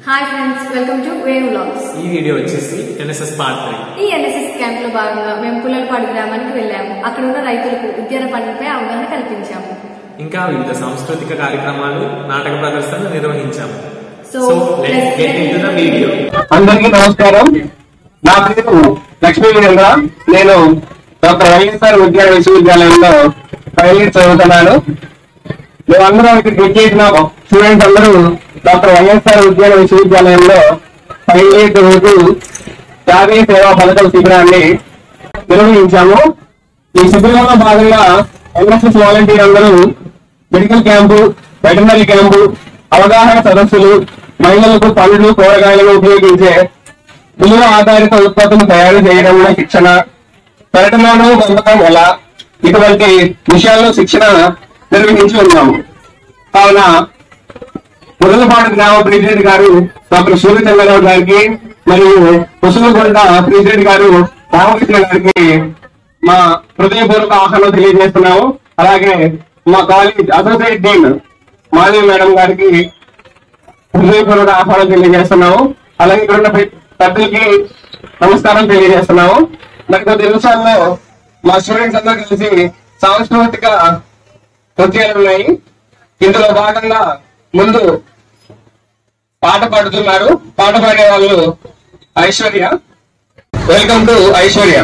Hi friends welcome to Venu vlogs ఈ video వచ్చేసి NSS part three ఈ ఎన్ఎస్ఎస్ క్యాంప్ లో భాగంగా మేము పుల్లలపాడు గ్రామానికి వెళ్ళాము అక్కడ ఉన్న రైతులకు ఉద్యాన పంటలపై అవగాహన కల్పించాము ఇంకా వివిధ సాంస్కృతిక కార్యక్రమాలు నాటక ప్రదర్శనలు నిర్వహించాము So, so let's let's get get into the into video అందరికీ నమస్కారం నా పేరు లక్ష్మీ వీరేంద్ర నేను డాక్టర్ వైఎస్ఆర్ ఉద్యాన విశ్వవిద్యాలయంలో ఫైనల్ ఇయర్ చదువుతున్నాను మేమందరం ఇక్కడ చేసిన స్టూడెంట్స్ అందరూ డాక్టర్ వైఎస్ఆర్ ఉద్యాన విశ్వవిద్యాలయంలో ఫైనల్ ఇయర్ చదువుతూ జాతీయ సేవా పథకం శిబిరాన్ని నిర్వహించాము ఈ శిబిరంలో భాగంగా ఎన్ఎస్ఎస్ వాలంటీర్ అందరూ మెడికల్ క్యాంపు వెటర్నరీ క్యాంపు అవగాహన సదస్సులు మహిళలకు పండ్లు కూరగాయలను ఉపయోగించే విలువ ఆధారిత ఉత్పత్తులు తయారు చేయడంలో శిక్షణ పెరటలోనూ పెంపకం ఎలా ఇటువంటి విషయాల్లో శిక్షణ నిర్వహించి ఉన్నాము కావున మురళపాడు గ్రామ ప్రెసిడెంట్ గారు డాక్టర్ సూర్యచంద్రరావు గారికి మరియు కుసుమగొండ ప్రెసిడెంట్ గారు రామకృష్ణ గారికి మా హృదయపూర్వక ఆహ్వానం తెలియజేస్తున్నాము అలాగే మా college associate dean Madhavi madam గారికి హృదయపూర్వక ఆహ్వానం తెలియజేస్తున్నాము అలాగే ఇక్కడ ఉన్న పె- పెద్దలకి నమస్కారం తెలియజేస్తున్నాము మరి కొద్ది నిమిషాల్లో మా స్టూడెంట్స్ అందరూ కలిసి సాంస్కృతిక నృత్యాలు ఉన్నాయి ఇందులో భాగంగా ముందు పాట పాడుతున్నారు పాట పాడే వాళ్ళు ఐశ్వర్య వెల్కమ్ టు ఐశ్వర్య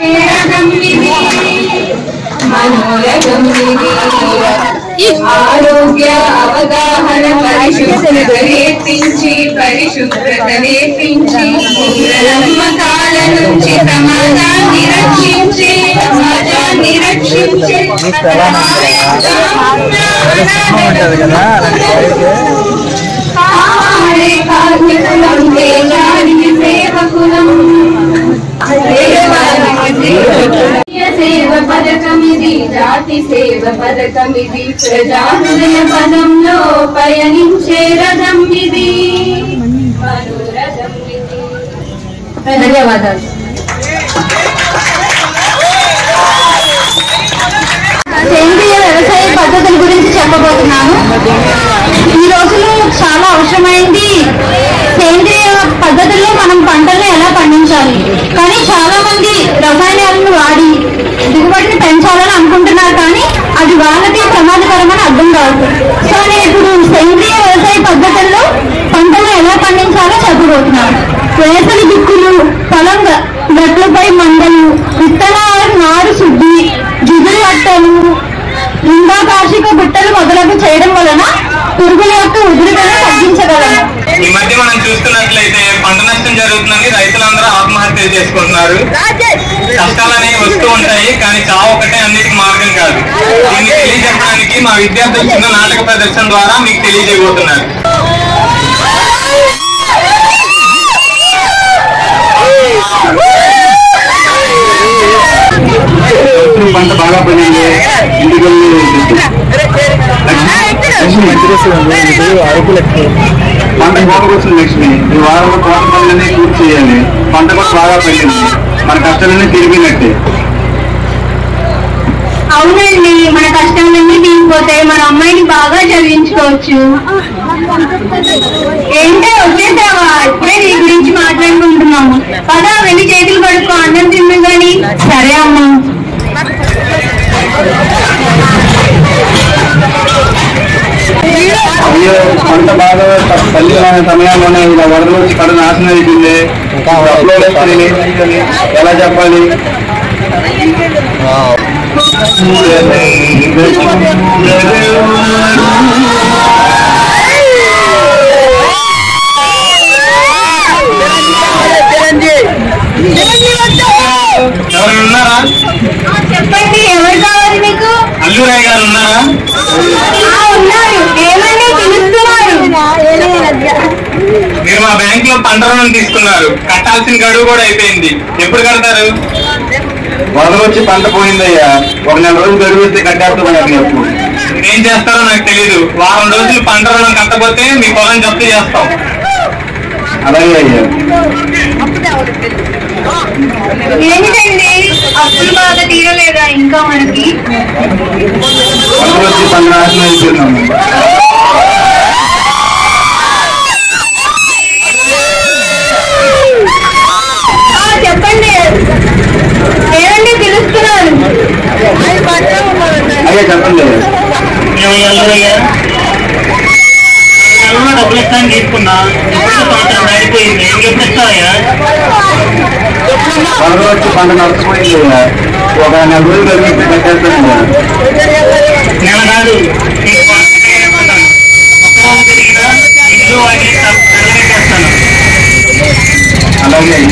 ఆరోగ్య అవగాహన పరిశుభ్రత నేర్పించి పరిశుభ్రత నేర్పించి నమ్మకాల నుంచి సమాజాన్ని రక్షించి సమాజాన్ని రక్షించి ఆహారే కార్మికులం దేశానికి సేవకులం సేవ పథకమిది జాతి సేవ పథకమిది ప్రజాహృదయ పదంలో పయనించే రథం ఇది మనోరథం ఇది ధన్యవాదాలు సేంద్రియ వ్యవసాయ పద్ధతుల గురించి చెప్పబోతున్నాను ఈ రోజుల్లో చాలా అవసరమైంది సేంద్రియ పద్ధతుల్లో మనం పంటలను ఎలా పండించాలి కానీ చాలా మంది రసాయనాలను వాడి దిగుబడిని పెంచాలని అనుకుంటున్నారు కానీ అది వాళ్ళకి ప్రమాదకరమని అర్థం కాదు సో నేను ఇప్పుడు సేంద్రియ వ్యవసాయ పద్ధతుల్లో పంటలను ఎలా పండించాలో చెప్పబోతున్నాను వేసవి దిక్కులు పొలం గ- గట్లపై మండలు విత్తనాల నారు శుద్ధి జిగురు అట్టలు ఇంకా కార్షిక బుట్టలు మొదలగు చేయడం వలన పురుగుల యొక్క ఉధృతిని తగ్గించగలము ఈ మధ్య మనం చూస్తున్నట్లయితే పంట నష్టం జరుగుతుందని రైతులందరూ ఆత్మహత్యలు చేసుకుంటున్నారు కష్టాలనే వస్తూ ఉంటాయి కానీ చావు ఒకటే అన్నిటికీ మార్గం కాదు దీన్ని తెలియజెప్పడానికి మా విద్యార్థులు చిన్న నాటక ప్రదర్శన ద్వారా మీకు తెలియజేయబోతున్నారు పంట బాగా పండింది ఇంటికి పంట కోతకొస్తుంది లక్ష్మి ఈ వారంలో కోత పనులన్నీ పూర్తి చేయాలి పంట కూడా బాగా పండింది మన కష్టాలన్నీ తిరిగినట్టే అవునండి మన కష్టాలన్నీ తీరిపోతాయి మన అమ్మాయిని బాగా చదివించుకోవచ్చు ఏంటో వచ్చేసావా ఇప్పుడే నీ గురించి మాట్లాడుకుంటున్నాము పదా వెళ్ళి చేతులు కడుక్కో అన్నం తిన్ను గాని సరే అమ్మా అయ్యో పంట బాగా తల్లి సమయంలోనే ఇలా వరదలు వచ్చి కడ నాశనం అయిపోయింది అప్లోడ్ అయిపోయింది. ఎలా చెప్పాలి ఎవరు ఉన్నారా చెప్పండి ఎవరు కావాలి మీకు అల్లురాయ్ గారు ఉన్నారా ఆ, ఉన్నారు ఏమండి పిలుస్తున్నారు మీరు మా బ్యాంక్ లో పంట రుణం తీసుకున్నారు కట్టాల్సిన గడువు కూడా అయిపోయింది ఎప్పుడు కడతారు వరద వచ్చి పంట పోయిందయ్యా ఒక నెల రోజులు గడువు ఇస్తే కట్టేస్తామన్నారు ఏం చేస్తారో నాకు తెలియదు వారం రోజులు పంట రుణం కట్టకపోతే మీ పొలం జప్తు చేస్తాం అలాగే అయ్యా ఏంటండి అప్పులు బాగా తీరలేదా ఇంకా మనకి వరద వచ్చి పంట నాశనం అయిపోయినాము చెప్పండి నెలలో డబ్బులు ఇస్తాను తీసుకున్నా ఇప్పుడు సంవత్సరం అయిపోయింది ఇంకెప్పుడు ఇస్తావయ్యా వరద వచ్చి పంట నష్టపోయింది ఒక నెల రోజులు కలిపి పెట్టేస్తాను నెల కాదు నీకు పాస్పోర్ట్ ఏమంటాను ఒక్క రోజు తిరిగినా ఇల్లు వాటి తగ్గేస్తాను అలాగే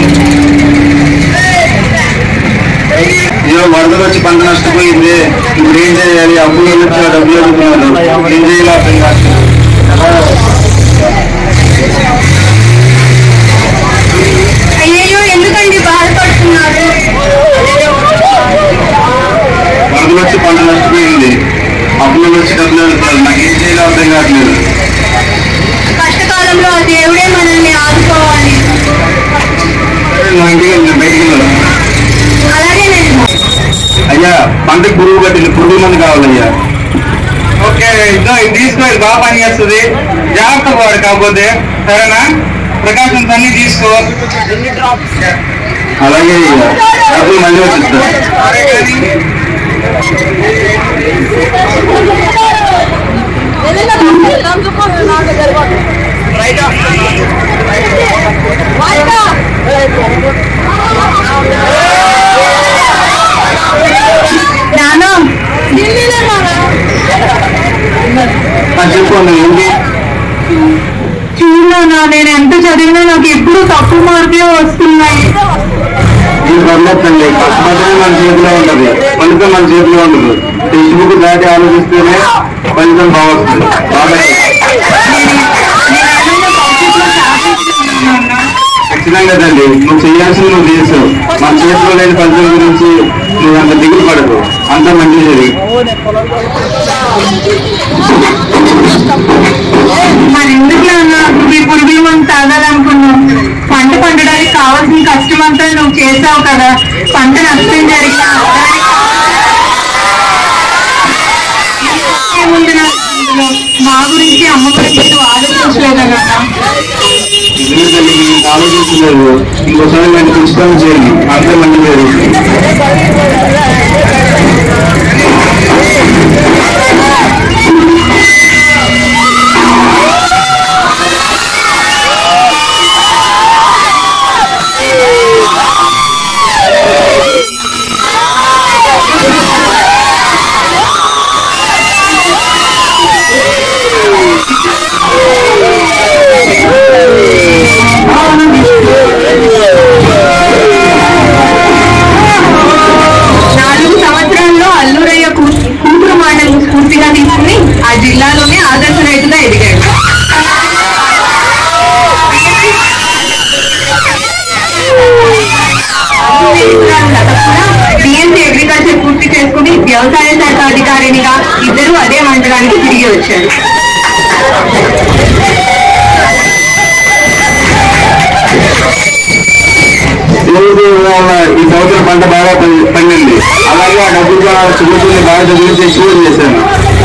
ఇదో వరదలు వచ్చి పంట నష్టపోయింది ఇప్పుడు ఏం చేయాలి అప్పులు వచ్చి డబ్బులు అడుగుతున్నారు ఏం చేయాలి అర్థం కాదు అయ్యో ఎందుకండి బాధపడుతున్నారు వరదలు వచ్చి పంట నష్టపోయింది అప్పులు వచ్చి డబ్బులు అడుగుతున్నారు నాకు ఏం చేయాలి అర్థం కావట్లేదు కష్టకాలంలో ఆ దేవుడే మనల్ని ఆదుకోవాలి మా ఇంటికి వెళ్ళి బయటికి వెళ్ళాను అలాగేనండి అయ్యా పంటకు పురుగు పట్టింది పురుగు మంది కావాలయ్యా ఓకే ఇదో ఇది తీసుకో ఇది బాగా పని చేస్తుంది జాగ్రత్త పోవాలి కాకపోతే సరేనా ప్రికాషన్స్ అన్ని తీసుకో అలాగే అయ్యా డబ్బులు మళ్ళీ వచ్చిస్తా నాన్న ఆ, చెప్పు అన్న, ఏంటి చూడన్నా నేను ఎంత చదివినా నాకు ఎప్పుడు తక్కువ మార్కులే వస్తున్నాయి ఈ పర్లేదండి కష్టపడమే మన చేతిలో ఉంటది ఫలితం మన చేతిలో ఉండదు టెక్స్ట్ బుక్ దాటి ఆలోచిస్తేనే ఫలితం బాగుంటుంది బాగా ఖచ్చితంగా తండ్రి నువ్వు చేయాల్సింది నువ్వు చేసావు మన చేతిలో లేని ఫలితం గురించి నువ్వు అంత దిగులు పడకు అంత మంచి జరిగి మరి ఎందుకు నాన్న ఈ పురుగుల మందు తాగాలనుకున్నావు పంట పండడానికి కావాల్సిన కష్టం అంతా నువ్వు చేసావు కదా పంట నష్టం జరిగిన ఏముంది నా జీవితంలో? మా గురించి అమ్మ గురించి నువ్వు ఆలోచించలేదా నాన్న ఎందుకంటే నేను ఆలోచించలేదు ఇంకోసారి నేను ఖచ్చితంగా చేయండి అంతే మంచి జరుగుతుంది నాలుగు సంవత్సరాల్లో అల్లూరయ్య కూ- కూతురు మాటలు స్ఫూర్తిగా తీసుకుని ఆ జిల్లాలోనే ఆదర్శ రైతుగా ఎదిగాడు డిఎన్సీ అగ్రికల్చర్ పూర్తి చేసుకుని వ్యవసాయ శాఖ అధికారినిగా ఇద్దరు అదే మండలానికి తిరిగి వచ్చారు దేవుడి వల్ల ఈ సంవత్సరం పంట బాగా పం- పండింది అలాగే ఆ డబ్బులు చదువుకుని బాగా చదివించి షూర్ చేశాను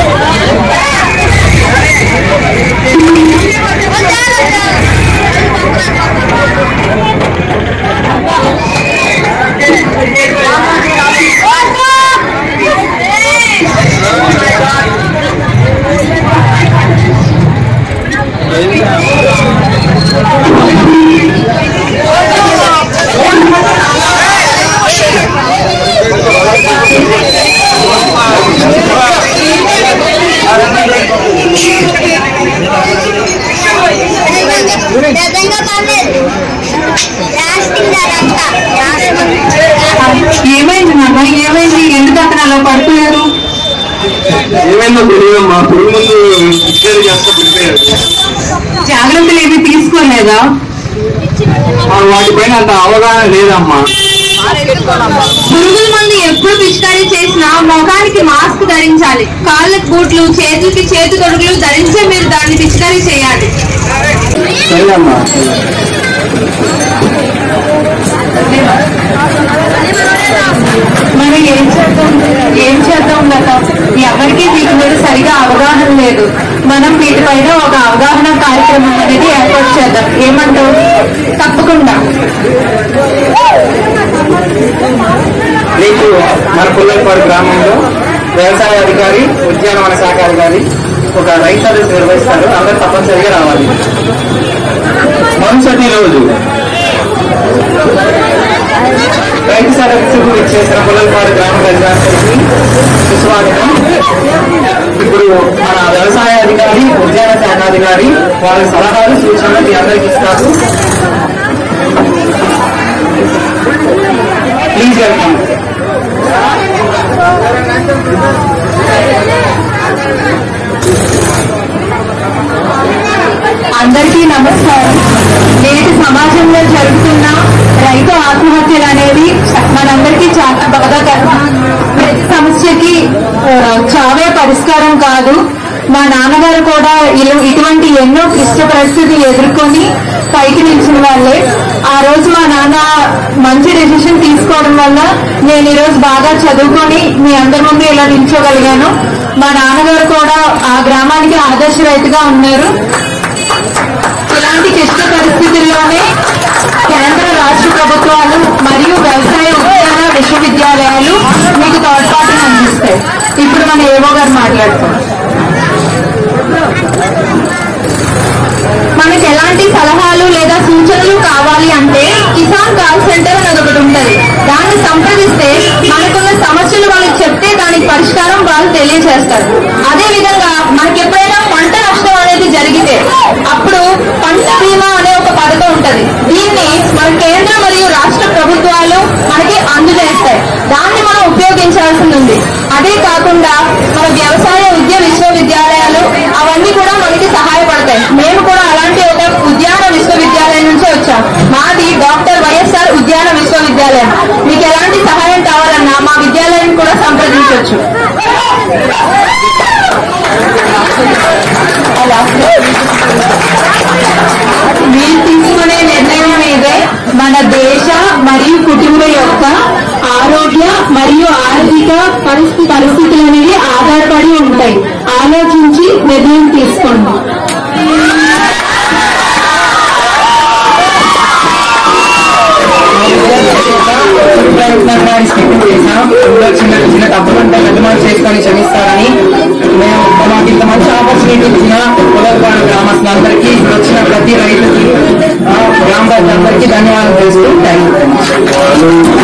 నిజంగా పర్లేదు లాస్టింగ్ అదంతా ఏమైంది నాన్న ఏమైంది ఎందుకు అతను అలా పడుతున్నారు ఏమైందో తెలియదమ్మా పురుగు ముందు ఇచ్చేది చేస్తా ప్రిపేర్ జాగ్రత్తలు ఏమి తీసుకోలేదా వాటిపైన అంత అవగాహన లేదమ్మా పురుగుల మందు ఎప్పుడు పిచికారీ చేసినా ముఖానికి మాస్క్ ధరించాలి కాళ్ళకి బూట్లు చేతులకి చేతు తొడుగులు ధరించే మీరు దాన్ని పిచికారీ చేయాలి సరేమ్మా మనం ఏం చేద్దాం ఏం చేద్దాం లత ఎవరికి వీటి మీద సరిగా అవగాహన లేదు మనం వీటిపైన ఒక అవగాహన కార్యక్రమం అనేది ఏర్పాటు చేద్దాం ఏమంటావు తప్పకుండా నీకు మన పుల్లపాడు గ్రామంలో వ్యవసాయ అధికారి ఉద్యానవన శాఖ అధికారి ఒక రైతు సదస్సు నిర్వహిస్తారు అందరూ తప్పనిసరిగా రావాలి మరుసటి రోజు రైతు సదస్సుకు ఇచ్చేసిన పుల్లలపాడు గ్రామ ప్రజలందరికీ సుస్వాగతం ఇప్పుడు మన వ్యవసాయ అధికారి ఉద్యాన శాఖ అధికారి వాళ్ళ సలహాలు సూచనలు మీ అందరికి ఇస్తారు ప్లీజ్ వెల్కమ్ అందరికీ నమస్కారం నేటి సమాజంలో జరుగుతున్న రైతు ఆత్మహత్యలు అనేది మనందరికీ చాలా బాధాకరం ప్రతి సమస్యకి ఆ, చావే పరిష్కారం కాదు మా నాన్నగారు కూడా ఇలు- ఇటువంటి ఎన్నో క్లిష్ట పరిస్థితులు ఎదుర్కొని పైకి నిలిచిన వాళ్ళే ఆ రోజు మా నాన్న మంచి డెసిషన్ తీసుకోవడం వల్ల నేను ఈ రోజు బాగా చదువుకొని మీ అందరి ముందు ఇలా నిల్చోగలిగాను మా నాన్నగారు కూడా ఆ గ్రామానికి ఆదర్శ రైతుగా ఉన్నారు ఇలాంటి క్లిష్ట పరిస్థితుల్లోనే కేంద్ర రాష్ట్ర ప్రభుత్వాలు మరియు వ్యవసాయ ఉద్యాన విశ్వవిద్యాలయాలు మీకు తోడ్పాటును అందిస్తాయి ఇప్పుడు మన ఏవో గారు మాట్లాడతాం మనకి ఎలాంటి సలహాలు లేదా సూచనలు కావాలి అంటే కిసాన్ కాల్ సెంటర్ అనేది ఒకటి ఉంటది దాన్ని సంప్రదిస్తే మనకున్న సమస్యలు వాళ్ళకి చెప్తే దానికి పరిష్కారం వాళ్ళు తెలియజేస్తారు అదే విధంగా మనకి ఎప్పుడైనా పంట నష్టం అనేది జరిగితే అప్పుడు పంట బీమా అనే ఒక పథకం ఉంటది దీన్ని మన కేంద్ర మరియు రాష్ట్ర ప్రభుత్వాలు మనకి అందజేస్తాయి దాన్ని మనం ఉపయోగించాల్సి ఉంది అదే కాకుండా మన వ్యవసాయ ఉద్య విశ్వవిద్యాలయాలు అవన్నీ కూడా మనకి సహాయపడతాయి మేము కూడా అలాంటి ఒక ఉద్యాన విశ్వవిద్యాలయం నుంచి వచ్చాం మాది డాక్టర్ వైఎస్ఆర్ ఉద్యాన విశ్వవిద్యాలయం మీకు ఎలాంటి సహాయం కావాలన్నా మా విద్యాలయం కూడా సంప్రదించవచ్చు అలా మీరు తీసుకునే నిర్ణయం మీదే మన దేశ మరియు కుటుంబం యొక్క ఆరోగ్య మరియు ఆర్థిక పరిస్థితి పరిస్థితులు అనేవి ఆధారపడి ఉంటాయి ఆలోచించి నిర్ణయం తీసుకోండి స్కిప్ చేసాం అందులో చిన్న చిన్న తప్పులు ఉంటే పెద్ద మనసు చేసుకొని క్షమిస్తారని మేము మాకు ఇంత మంచి ఆపర్చునిటీ ఇచ్చిన పొలపాడు గ్రామస్తులందరికీ ఇప్పుడు వచ్చిన ప్రతి రైతుకి ఆ, గ్రామ ప్రజలందరికీ ధన్యవాదాలు చేస్తూ థ్యాంక్ యూ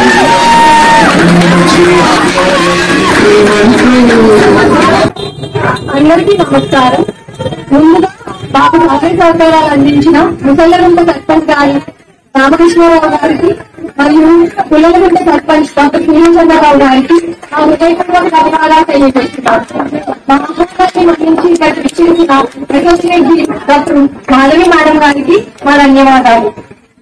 అందరికీ నమస్కారం ముందుగా మాకు సహాయ సహకారాలు అందించిన ముసల్లగుంట సర్పంచ్ గారి రామకృష్ణారావు గారికి మరియు పుల్లలగుంట సర్పంచ్ డాక్టర్ శ్రీచంద్రరావు గారికి మా హృదయపూర్వక ధన్యవాదాలు తెలియజేస్తున్నాను మా ఆహ్వానాన్ని మన్నించి ఇక్కడికి ఇచ్చేసిన associate dean doctor Madhavi madam గారికి మా ధన్యవాదాలు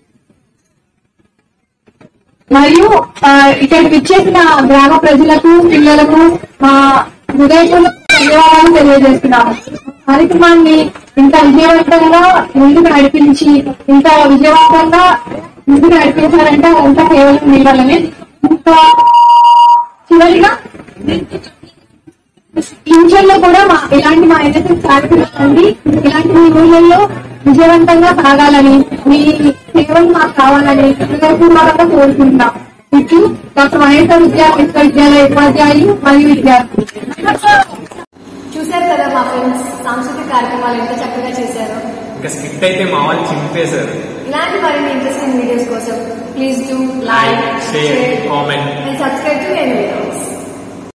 మరియు ఆ, ఇక్కడికి ఇచ్చేసిన గ్రామ ప్రజలకు పిల్లలకు మా హృదయపూర్వక ధన్యవాదాలు తెలియజేస్తున్నాము కార్యక్రమాన్ని ఇంత విజయవంతంగా ముందుకు నడిపించి ఇంత విజయవంతంగా ముందుకు నడిపించారంటే అదంతా కేవలం మీ వల్లనే ఇంకా చివరిగా ఫ్యూచర్ లో కూడా మా ఇలాంటి మా ఎన్ఎస్ఎస్ కార్యక్రమాన్ని ఇలాంటి మీ ఊళ్ళల్లో విజయవంతంగా సాగాలని మీ సేవలు మాకు కావాలని హృదయపూర్వకంగా కోరుకుంటున్నాం ఇట్లు డాక్టర్ వైఎస్ఆర్ విద్యా విశ్వవిద్యాలయ ఉపాధ్యాయులు మరియు విద్యార్థులు చూశారు కదా మా ఫ్రెండ్స్ సాంస్కృతిక కార్యక్రమాలు ఎంత చక్కగా చేశారో ఇంకా స్కిట్ అయితే మా వాళ్ళు చింపేశారు ఇలాంటి మరిన్ని ఇంట్రెస్టింగ్ వీడియోస్ కోసం please do like share, comment. And subscribe to